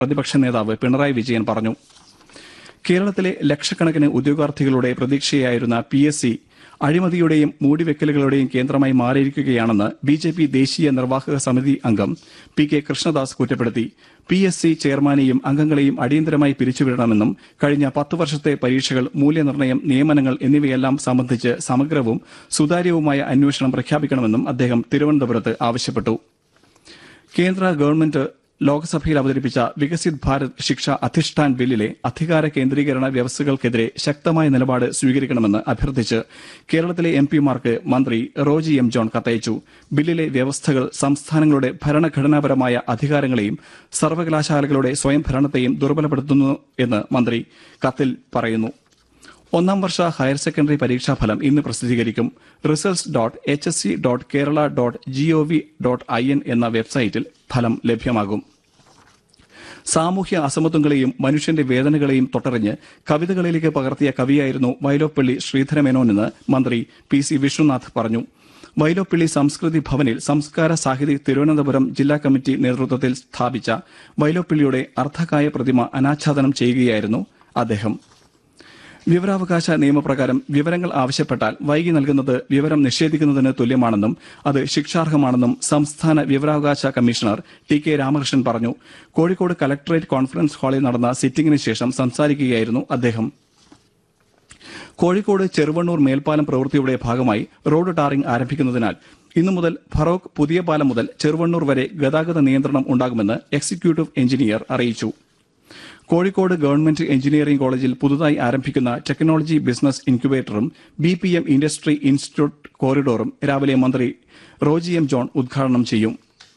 പ്രതിപക്ഷ നേതാവ് പിണറായി വിജയൻ പറഞ്ഞു കേരളത്തിലെ ലക്ഷക്കണക്കിന് ഉദ്യോഗാർത്ഥികളുടെ പ്രതീക്ഷയായിരുന്ന പി എസ് സി അഴിമതിയുടെയും മൂടിവെക്കലുകളുടെയും കേന്ദ്രമായി മാറിയിരിക്കുകയാണെന്ന് ബി ജെ പി ദേശീയ നിർവാഹക സമിതി അംഗം പി കെ കൃഷ്ണദാസ് കുറ്റപ്പെടുത്തി പി എസ് സി ചെയർമാനെയും അംഗങ്ങളെയും അടിയന്തരമായി പിരിച്ചുവിടണമെന്നും കഴിഞ്ഞ പത്ത് വർഷത്തെ പരീക്ഷകൾ മൂല്യനിർണ്ണയം നിയമനങ്ങൾ എന്നിവയെല്ലാം സംബന്ധിച്ച് സമഗ്രവും സുതാര്യവുമായ അന്വേഷണം പ്രഖ്യാപിക്കണമെന്നും അദ്ദേഹം തിരുവനന്തപുരത്ത് ആവശ്യപ്പെട്ടു കേന്ദ്ര ഗവൺമെന്റ് ലോക്സഭയിൽ അവതരിപ്പിച്ച വികസിത് ഭാരത് ശിക്ഷ അധിഷ്ഠാൻ ബില്ലിലെ അധികാര കേന്ദ്രീകരണ വ്യവസ്ഥകൾക്കെതിരെ ശക്തമായ നിലപാട് സ്വീകരിക്കണമെന്ന് അഭ്യർത്ഥിച്ച് കേരളത്തിലെ എം പിമാർക്ക് മന്ത്രി റോജി എം ജോൺ കത്തയച്ചു ബില്ലിലെ വ്യവസ്ഥകൾ സംസ്ഥാനങ്ങളുടെ ഭരണഘടനാപരമായ അധികാരങ്ങളെയും സർവകലാശാലകളുടെ സ്വയംഭരണത്തെയും ദുർബലപ്പെടുത്തുന്നു എന്ന് മന്ത്രി കത്തിൽ പറയുന്നു ഒന്നാം വർഷ ഹയർ സെക്കൻഡറി പരീക്ഷാഫലം ഇന്ന് പ്രസിദ്ധീകരിക്കും results dot H S C dot Kerala dot G O V dot I N എന്ന വെബ്സൈറ്റിൽ ഫലം ലഭ്യമാകും സാമൂഹ്യ അസമത്വങ്ങളെയും മനുഷ്യന്റെ വേദനകളെയും തൊട്ടറിഞ്ഞ് കവിതകളിലേക്ക് പകർത്തിയ കവിയായിരുന്നു വൈലോപ്പള്ളി ശ്രീധരമേനോനെന്ന് മന്ത്രി പി സി വിഷ്ണുനാഥ് പറഞ്ഞു വൈലോപ്പള്ളി സംസ്കൃതി ഭവനിൽ സംസ്കാര സാഹിതി തിരുവനന്തപുരം ജില്ലാ കമ്മിറ്റി നേതൃത്വത്തിൽ സ്ഥാപിച്ച വൈലോപ്പള്ളിയുടെ അർദ്ധകായ പ്രതിമ അനാച്ഛാദനം ചെയ്യുകയായിരുന്നു അദ്ദേഹം വിവരാവകാശ നിയമപ്രകാരം വിവരങ്ങൾ ആവശ്യപ്പെട്ടാൽ വൈകി നൽകുന്നത് വിവരം നിഷേധിക്കുന്നതിന് തുല്യമാണെന്നും അത് ശിക്ഷാർഹമാണെന്നും സംസ്ഥാന വിവരാവകാശ കമ്മീഷണർ ടി കെ രാമകൃഷ്ണൻ പറഞ്ഞു കോഴിക്കോട് കലക്ടറേറ്റ് കോൺഫറൻസ് ഹാളിൽ നടന്ന സിറ്റിംഗിന് ശേഷം സംസാരിക്കുകയായിരുന്നു അദ്ദേഹം കോഴിക്കോട് ചെറുവണ്ണൂർ മേൽപ്പാലം പ്രവൃത്തിയുടെ ഭാഗമായി റോഡ് ടാറിംഗ് ആരംഭിക്കുന്നതിനാൽ ഇന്നു മുതൽ ഫറോക്ക് പുതിയ പാലം മുതൽ ചെറുവണ്ണൂർ വരെ ഗതാഗത നിയന്ത്രണം ഉണ്ടാകുമെന്ന് എക്സിക്യൂട്ടീവ് എഞ്ചിനീയർ അറിയിച്ചു കോഴിക്കോട് ഗവൺമെന്റ് എഞ്ചിനീയറിംഗ് കോളേജിൽ പുതുതായി ആരംഭിക്കുന്ന ടെക്നോളജി ബിസിനസ് ഇൻക്യുബേറ്ററും B P M industry institute കോറിഡോറും രാവിലെ മന്ത്രി റോജി എം ജോൺ ഉദ്ഘാടനം ചെയ്യും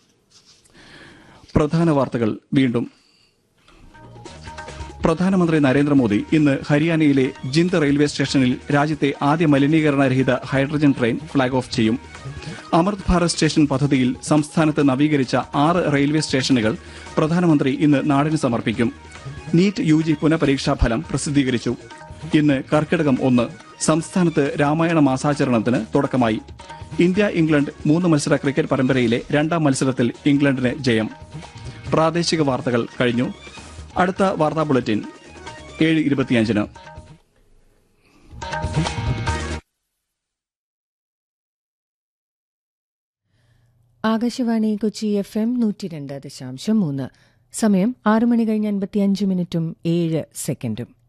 പ്രധാന വാർത്തകൾ വീണ്ടും പ്രധാനമന്ത്രി നരേന്ദ്രമോദി ഇന്ന് ഹരിയാനയിലെ ജിന്ദ് റെയിൽവേ സ്റ്റേഷനിൽ രാജ്യത്തെ ആദ്യ മലിനീകരണരഹിത ഹൈഡ്രജൻ ട്രെയിൻ ഫ്ളാഗ് ഓഫ് ചെയ്യും അമൃത് ഭാരത് സ്റ്റേഷൻ പദ്ധതിയിൽ സംസ്ഥാനത്ത് നവീകരിച്ച ആറ് റെയിൽവേ സ്റ്റേഷനുകൾ പ്രധാനമന്ത്രി ഇന്ന് നാടിന് സമർപ്പിക്കും നീറ്റ് യു ജി പുനഃപരീക്ഷാ ഫലം പ്രസിദ്ധീകരിച്ചു ഇന്ന് കർക്കിടകം ഒന്ന് സംസ്ഥാനത്ത് രാമായണ മാസാചരണത്തിന് തുടക്കമായി ഇന്ത്യ ഇംഗ്ലണ്ട് മൂന്ന് മത്സര ക്രിക്കറ്റ് പരമ്പരയിലെ രണ്ടാം മത്സരത്തിൽ ഇംഗ്ലണ്ടിന് ജയം പ്രാദേശിക വാർത്തകൾ കഴിഞ്ഞു അടുത്ത വാർത്താ ബുള്ളറ്റിൻ ഏഴ് ഇരുപത്തിയഞ്ചിന് ആകാശവാണി കൊച്ചി എഫ് എം നൂറ്റി രണ്ട് ദശാംശം മൂന്ന് സമയം ആറ് മണി കഴിഞ്ഞ് അൻപത്തിയഞ്ച് മിനിറ്റും ഏഴ് സെക്കൻഡും